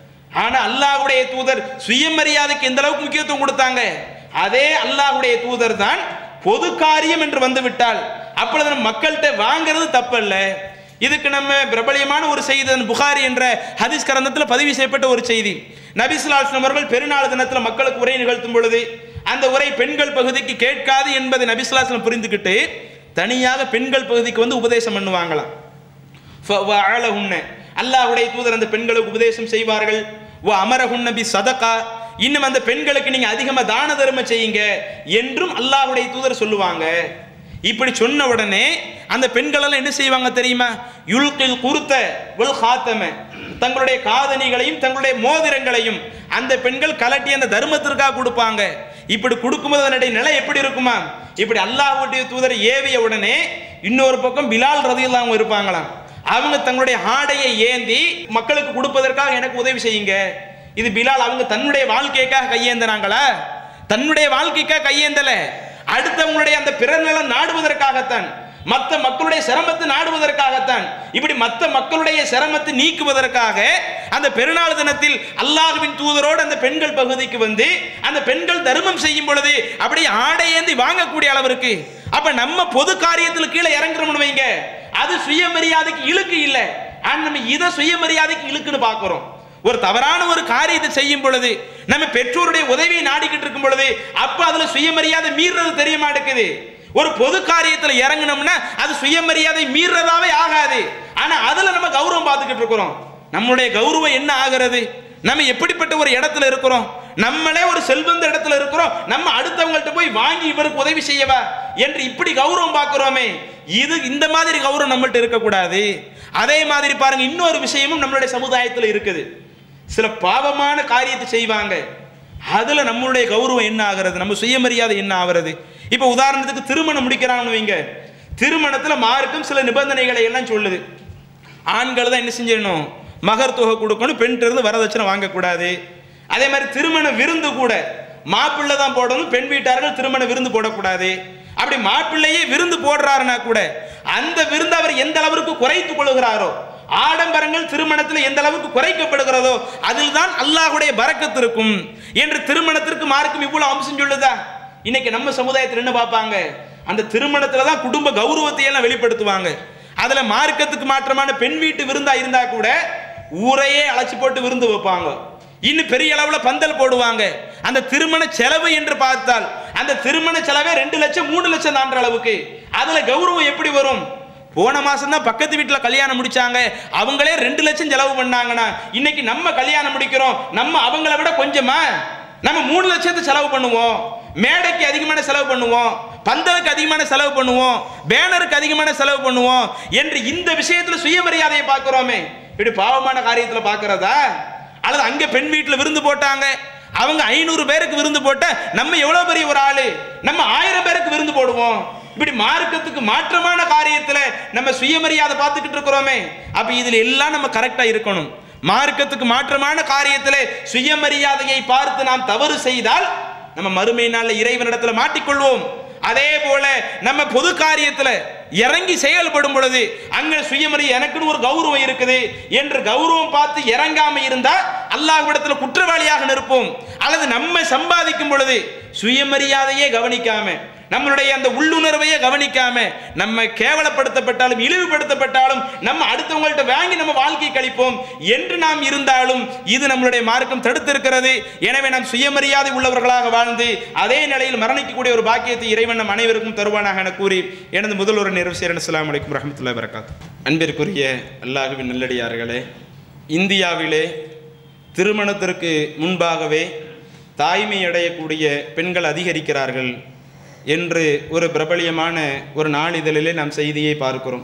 ஆனா அல்லாஹ்வுடைய தூதர் சுயமரியாதைக்கு எந்த அளவுக்கு முக்கியத்துவம் கொடுத்தாங்க அதே அல்லாஹ்வுடைய தூதர் தான் பொது காரியம் என்று வந்து விட்டால் அப்பொழுது நம்ம மக்கள்கிட்ட வாங்குறது தப்பல்ல இதுக்கு நம்ம பிரபலியமான ஒரு செய்தி அந்த புகாரி என்ற ஹதீஸ் கரந்தத்தில் பதிவு செய்யப்பட்ட ஒரு செய்தி நபிசுல்லாஸ்லம் அவர்கள் பெருநாள் தினத்தில் மக்களுக்கு உரை நிகழ்த்தும் பொழுது அந்த உரை பெண்கள் பகுதிக்கு கேட்காது என்பதை நபிசுல்லாஸ்லம் புரிந்துக்கிட்டு தனியாக பெண்கள் பகுதிக்கு வந்து உபதேசம் பண்ணுவாங்களாம் ஃபவஅலஹுன்ன. அல்லாஹ்வுடைய தூதர் அந்த பெண்களுக்கு உபதேசம் செய்வார்கள் வ அமரஹுன்ன பி சதகா இன்னும் அந்த பெண்களுக்கு நீங்க அதிகமா தான தர்மம் செய்யுங்க என்றும் அல்லாஹ்வுடைய தூதர் சொல்லுவாங்க இப்படி சொன்ன உடனே அந்த பெண்கள் எல்லாம் என்ன செய்வாங்க தெரியுமா யுல்கில் குருத்த வல் ஹாத்தம தங்களுடைய காதணிகளையும் தங்களுடைய மோதிரங்களையும் அந்த பெண்கள் கலட்டி அந்த தர்மத்திற்காக கொடுப்பாங்க இப்படி கொடுக்கும்போது அதனுடைய நிலை எப்படி இருக்குமா இப்படி அல்லாஹ்வுடைய தூதர் ஏவிய உடனே இன்னொரு பக்கம் பிலால் ரதியில் அவங்க இருப்பாங்களாம் அவங்க தங்களுடைய ஆடையை ஏந்தி மக்களுக்கு கொடுப்பதற்காக எனக்கு உதவி செய்யுங்க இது பிலால் அவங்க தன்னுடைய வாழ்க்கைக்காக கையேந்தினாங்களா தன்னுடைய வாழ்க்கைக்காக கையேந்தல அடுத்தவங்களுடைய அந்த பிறநலம் நாடுவதற்காகத்தான் மற்ற மக்களுடைய சிரமத்தை நாடுவதற்காகத்தான் இப்படி மற்ற மக்களுடைய சிரமத்தை நீக்குவதற்காக அந்த பெருநாள் தினத்தில் அல்லாஹ்வின் தூதரோடு அந்த பெண்கள் பகுதிக்கு வந்து அந்த பெண்கள் தர்மம் செய்யும் பொழுது அப்படியே ஆடை ஏந்தி வாங்கக்கூடிய அளவிற்கு அப்ப நம்ம பொது காரியத்தில் கீழே இறங்குறோம்னு வைங்க அது சுயமரியாதைக்கு இழுக்கு இல்லை ஆனா நம்ம இதை சுயமரியாதைக்கு இழுக்குன்னு பார்க்கிறோம் ஒரு தவறான ஒரு காரியத்தை செய்யும் பொழுது நம்ம பெற்றோருடைய உதவியை நாடிக்கிட்டு இருக்கும் பொழுது அப்ப அதுல சுயமரியாதை மீறுறது தெரிய மாட்டேங்குது ஒரு பொது காரியத்துல இறங்கினோம்னா அது சுயமரியாதை மீறதாவே ஆகாது ஆனா அதுல நம்ம கௌரவம் பார்த்துக்கிட்டு இருக்கிறோம் நம்மளுடைய கௌரவம் என்ன ஆகிறது நம்ம எப்படிப்பட்ட ஒரு இடத்துல இருக்கிறோம் நம்மளே ஒரு செல்வந்த இடத்துல இருக்கிறோம் நம்ம அடுத்தவங்கள்ட்ட போய் வாங்கி இவருக்கு உதவி செய்யவா என்று இப்படி கௌரவம் பார்க்கிறோமே இது இந்த மாதிரி கௌரவம் நம்மள்ட்ட இருக்கக்கூடாது அதே மாதிரி பாருங்க இன்னொரு விஷயமும் நம்மளுடைய சமுதாயத்தில் இருக்குது சில பாவமான காரியத்தை செய்வாங்க அதுல நம்மளுடைய கௌரவம் என்ன ஆகிறது நம்ம சுயமரியாதை என்ன ஆகிறது இப்போ உதாரணத்துக்கு திருமணம் முடிக்கிறாங்கன்னு வைங்க திருமணத்துல மார்க்கும் சில நிபந்தனைகளை எல்லாம் சொல்லுது ஆண்கள் தான் என்ன செஞ்சிடணும் மகர் தொகை கொடுக்கணும் பெண் இருந்து வரதட்சணை வாங்கக்கூடாது அதே மாதிரி திருமண விருந்து கூட மாப்பிள்ளை தான் போடணும் பெண் வீட்டார்கள் திருமண விருந்து போடக்கூடாது அப்படி மாப்பிள்ளையே விருந்து போடுறாருன்னா கூட அந்த விருந்து அவர் எந்த அளவிற்கு குறைத்துக் கொள்கிறாரோ ஆடம்பரங்கள் திருமணத்தில் எந்த அளவுக்கு குறைக்கப்படுகிறதோ அதில் தான் அல்லாஹ்வுடைய பரக்கத்து இருக்கும் என்று திருமணத்திற்கு மார்க்கும் இவ்வளவு அம்சம் சொல்லுதா இன்னைக்கு நம்ம சமுதாயத்தில் என்ன பார்ப்பாங்க அந்த திருமணத்துல தான் குடும்ப கௌரவத்தை எல்லாம் வெளிப்படுத்துவாங்க அதுல மார்க்கத்துக்கு மாற்றமான பெண் வீட்டு விருந்தா இருந்தா கூட ஊரையே அழைச்சி போட்டு விருந்து வைப்பாங்க இன்னும் பெரிய அளவுல பந்தல் போடுவாங்க அந்த திருமண செலவு என்று பார்த்தால் அந்த திருமண செலவே ரெண்டு லட்சம் மூணு லட்சம் தான்ற அளவுக்கு அதுல கௌரவம் எப்படி வரும் போன மாசம் தான் பக்கத்து வீட்டில் கல்யாணம் முடிச்சாங்க அவங்களே ரெண்டு லட்சம் செலவு பண்ணாங்கன்னா இன்னைக்கு நம்ம கல்யாணம் முடிக்கிறோம் நம்ம அவங்கள விட கொஞ்சமா நம்ம மூணு லட்சத்தை செலவு பண்ணுவோம் மேடைக்கு அதிகமான செலவு பண்ணுவோம் பந்தலுக்கு அதிகமான செலவு பண்ணுவோம் பேனருக்கு அதிகமான செலவு பண்ணுவோம் என்று இந்த விஷயத்துல சுயமரியாதையை பார்க்கிறோமே இப்படி பாவமான காரியத்துல பார்க்கறதா அல்லது அங்க பெண் வீட்டில் விருந்து போட்டாங்க அவங்க ஐநூறு பேருக்கு விருந்து போட்ட நம்ம எவ்வளவு பெரிய ஒரு ஆளு நம்ம ஆயிரம் பேருக்கு விருந்து போடுவோம் இப்படி மார்க்கத்துக்கு மாற்றமான காரியத்துல நம்ம சுயமரியாதை பார்த்துக்கிட்டு இருக்கிறோமே அப்ப இதுல எல்லாம் நம்ம கரெக்டா இருக்கணும் மார்க்கத்துக்கு மாற்றமான காரியத்திலே சுயமரியாதையை பார்த்து நாம் தவறு செய்தால் நம்ம மறுமை நாள்ல இறைவனிடத்துல மாட்டிக்கொள்வோம் அதே போல நம்ம பொது காரியத்துல இறங்கி செயல்படும் பொழுது அங்க சுயமரியாதை எனக்குன்னு ஒரு கௌரவம் இருக்குது என்று கௌரவம் பார்த்து இறங்காம இருந்தா அல்லாஹ்விடத்துல குற்றவாளியாக நிற்போம் அல்லது நம்ம சம்பாதிக்கும் பொழுது சுயமரியாதையே கவனிக்காம நம்மளுடைய அந்த உள்ளுணர்வையே கவனிக்காம நம்ம கேவலப்படுத்தப்பட்டாலும் இழிவுபடுத்தப்பட்டாலும் நம்ம அடுத்தவங்கள்ட்ட வாங்கி நம்ம வாழ்க்கை கழிப்போம் என்று நாம் இருந்தாலும் இது நம்மளுடைய மார்க்கம் தடுத்திருக்கிறது எனவே நாம் சுயமரியாதை உள்ளவர்களாக வாழ்ந்து அதே நிலையில் மரணிக்கக்கூடிய ஒரு பாக்கியத்தை இறைவன் நம் அனைவருக்கும் தருவானாக என கூறி எனது முதல் ஒரு நிறைவு செய்கிறேன் அஸ்லாம் வலைக்கம் வரமத்துல்லாஹி வரகாத் அன்பிற்குரிய அல்லாஹுவின் நல்லடியார்களே இந்தியாவிலே திருமணத்திற்கு முன்பாகவே தாய்மை அடையக்கூடிய பெண்கள் அதிகரிக்கிறார்கள் என்று ஒரு பிரபலியமான ஒரு நாளிதழிலே நாம் செய்தியை பார்க்கிறோம்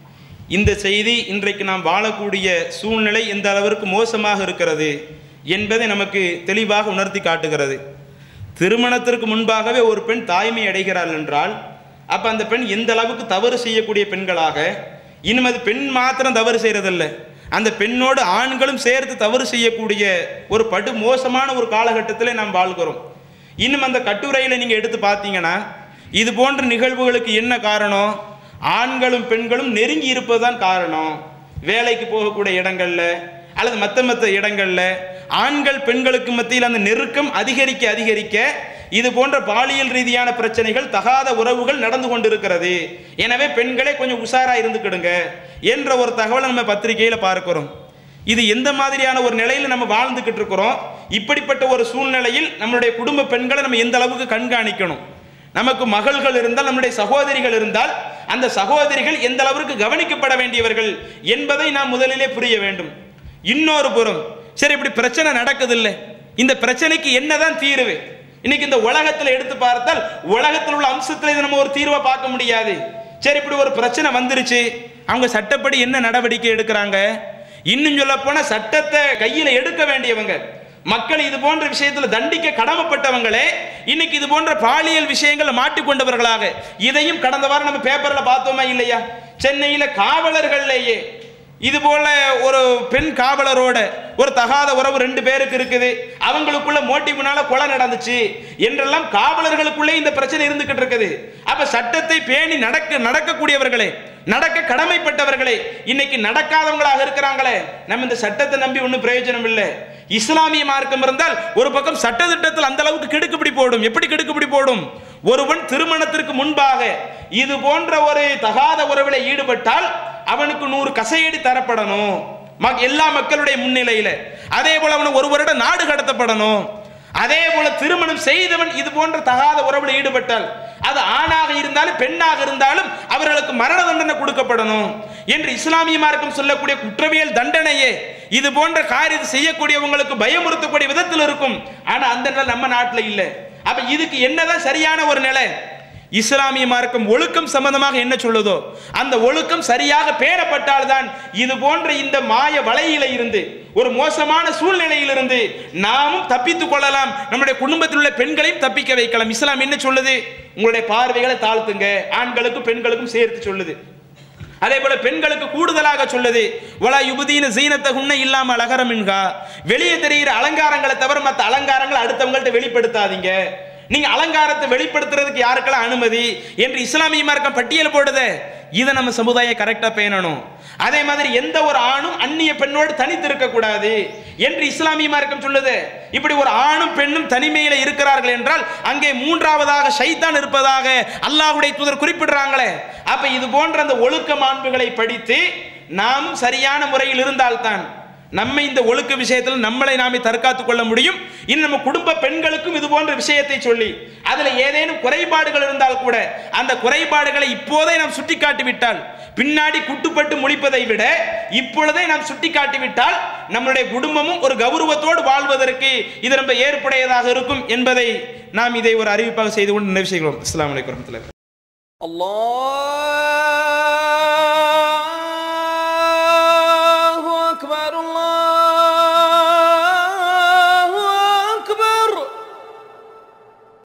இந்த செய்தி இன்றைக்கு நாம் வாழக்கூடிய சூழ்நிலை எந்த அளவிற்கு மோசமாக இருக்கிறது என்பதை நமக்கு தெளிவாக உணர்த்தி காட்டுகிறது திருமணத்திற்கு முன்பாகவே ஒரு பெண் தாய்மை அடைகிறாள் என்றால் அப்போ அந்த பெண் எந்த அளவுக்கு தவறு செய்யக்கூடிய பெண்களாக இன்னும் அது பெண் மாத்திரம் தவறு செய்கிறதில்ல அந்த பெண்ணோடு ஆண்களும் சேர்த்து தவறு செய்யக்கூடிய ஒரு படு மோசமான ஒரு காலகட்டத்தில் நாம் வாழ்கிறோம் இன்னும் அந்த கட்டுரையில் நீங்கள் எடுத்து பார்த்தீங்கன்னா இது போன்ற நிகழ்வுகளுக்கு என்ன காரணம் ஆண்களும் பெண்களும் நெருங்கி இருப்பதுதான் காரணம் வேலைக்கு போகக்கூடிய இடங்கள்ல அல்லது மற்ற மற்ற இடங்கள்ல ஆண்கள் பெண்களுக்கு மத்தியில் அந்த நெருக்கம் அதிகரிக்க அதிகரிக்க இது போன்ற பாலியல் ரீதியான பிரச்சனைகள் தகாத உறவுகள் நடந்து கொண்டிருக்கிறது எனவே பெண்களே கொஞ்சம் உஷாரா இருந்துக்கிடுங்க என்ற ஒரு தகவலை நம்ம பத்திரிகையில பார்க்கிறோம் இது எந்த மாதிரியான ஒரு நிலையில் நம்ம வாழ்ந்துக்கிட்டு இருக்கிறோம் இப்படிப்பட்ட ஒரு சூழ்நிலையில் நம்மளுடைய குடும்ப பெண்களை நம்ம எந்த அளவுக்கு கண்காணிக்கணும் நமக்கு மகள்கள் இருந்தால் நம்முடைய சகோதரிகள் இருந்தால் அந்த சகோதரிகள் எந்த அளவிற்கு கவனிக்கப்பட வேண்டியவர்கள் என்பதை நாம் முதலிலே புரிய வேண்டும் இன்னொரு புறம் சரி இப்படி பிரச்சனை நடக்குது இல்லை இந்த பிரச்சனைக்கு என்னதான் தீர்வு இன்னைக்கு இந்த உலகத்தில் எடுத்து பார்த்தால் உலகத்தில் உள்ள அம்சத்தில் இதை நம்ம ஒரு தீர்வை பார்க்க முடியாது சரி இப்படி ஒரு பிரச்சனை வந்துருச்சு அவங்க சட்டப்படி என்ன நடவடிக்கை எடுக்கிறாங்க இன்னும் சொல்ல போனா சட்டத்தை கையில் எடுக்க வேண்டியவங்க மக்கள் இது போன்ற விஷயத்துல தண்டிக்க கடமைப்பட்டவங்களே இன்னைக்கு இது போன்ற பாலியல் விஷயங்களை மாட்டிக்கொண்டவர்களாக இதையும் கடந்த வாரம் நம்ம பேப்பர்ல பார்த்தோமா இல்லையா சென்னையில காவலர்கள்லேயே இது போல ஒரு பெண் காவலரோட ஒரு தகாத உறவு ரெண்டு பேருக்கு இருக்குது அவங்களுக்குள்ள மோட்டிவ்னால கொலை நடந்துச்சு என்றெல்லாம் காவலர்களுக்குள்ளே இந்த பிரச்சனை இருந்துகிட்டு இருக்குது அப்ப சட்டத்தை பேணி நடக்க நடக்கக்கூடியவர்களே நடக்க கடமைப்பட்டவர்களே இன்னைக்கு நடக்காதவங்களாக இருக்கிறாங்களே நம்ம இந்த சட்டத்தை நம்பி ஒன்றும் பிரயோஜனம் இல்லை இஸ்லாமிய மார்க்கம் இருந்தால் ஒரு பக்கம் சட்ட திட்டத்தில் அந்த அளவுக்கு கெடுக்குப்பிடி போடும் எப்படி கெடுக்குப்பிடி போடும் ஒருவன் திருமணத்திற்கு முன்பாக இது போன்ற ஒரு தகாத உறவில் ஈடுபட்டால் அவனுக்கு நூறு கசையடி தரப்படணும் மக்- எல்லா மக்களுடைய முன்னிலையில அதே போல அவனுக்கு ஒரு வருடம் நாடு கடத்தப்படணும் அதே போல திருமணம் செய்தவன் இது போன்ற தகாத உறவில் ஈடுபட்டால் அது ஆணாக இருந்தாலும் பெண்ணாக இருந்தாலும் அவர்களுக்கு மரண தண்டனை கொடுக்கப்படணும் என்று இஸ்லாமிய மார்க்கம் சொல்லக்கூடிய குற்றவியல் தண்டனையே இது போன்ற காரியத்தை செய்யக்கூடியவங்களுக்கு பயமுறுத்தக்கூடிய விதத்தில் இருக்கும் ஆனா அந்த நிலை நம்ம நாட்டில் இல்லை அப்ப இதுக்கு என்னதான் சரியான ஒரு நிலை இஸ்லாமிய மார்க்கம் ஒழுக்கம் சம்பந்தமாக என்ன சொல்லுதோ அந்த ஒழுக்கம் சரியாக பேணப்பட்டால்தான் இது போன்ற இந்த மாய வலையில இருந்து ஒரு மோசமான சூழ்நிலையிலிருந்து நாமும் தப்பித்துக் கொள்ளலாம் நம்முடைய குடும்பத்தில் உள்ள பெண்களையும் தப்பிக்க வைக்கலாம் இஸ்லாம் என்ன சொல்லுது உங்களுடைய பார்வைகளை தாழ்த்துங்க ஆண்களுக்கும் பெண்களுக்கும் சேர்த்து சொல்லுது அதே போல பெண்களுக்கு கூடுதலாக சொல்லுது வலா யுபதீன சீனத்தகுன்ன இல்லாம அலகரமின்கா வெளியே தெரிகிற அலங்காரங்களை தவிர மற்ற அலங்காரங்களை அடுத்தவங்கள்ட்ட வெளிப்படுத்தாதீங்க நீங்க அலங்காரத்தை வெளிப்படுத்துறதுக்கு யாருக்கெல்லாம் அனுமதி என்று இஸ்லாமிய மார்க்கம் பட்டியல் போடுதே இதை நம்ம சமுதாயம் கரெக்டா பேணணும் அதே மாதிரி எந்த ஒரு ஆணும் அந்நிய பெண்ணோடு தனித்து இருக்கக்கூடாது என்று இஸ்லாமிய மார்க்கம் சொல்லுது இப்படி ஒரு ஆணும் பெண்ணும் தனிமையில இருக்கிறார்கள் என்றால் அங்கே மூன்றாவதாக ஷைத்தான் இருப்பதாக அல்லாஹ்வுடைய தூதர் குறிப்பிடுறாங்களே அப்ப இது போன்ற அந்த ஒழுக்க மாண்புகளை படித்து நாமும் சரியான முறையில் இருந்தால்தான் நம்ம இந்த ஒழுக்க விஷயத்தில் நம்மளை நாமே தற்காத்துக் கொள்ள முடியும் இன்னும் நம்ம குடும்ப பெண்களுக்கும் இது போன்ற விஷயத்தை சொல்லி அதுல ஏதேனும் குறைபாடுகள் இருந்தால் கூட அந்த குறைபாடுகளை இப்போதே நாம் சுட்டிக்காட்டி விட்டால் பின்னாடி குட்டுப்பட்டு முழிப்பதை விட இப்பொழுதே நாம் சுட்டிக்காட்டி விட்டால் நம்மளுடைய குடும்பமும் ஒரு கௌரவத்தோடு வாழ்வதற்கு இது ரொம்ப ஏற்புடையதாக இருக்கும் என்பதை நாம் இதை ஒரு அறிவிப்பாக செய்து கொண்டு நிறைவு செய்கிறோம் அஸ்ஸலாமு அலைக்கும் வரஹ்மத்துல்லாஹி الله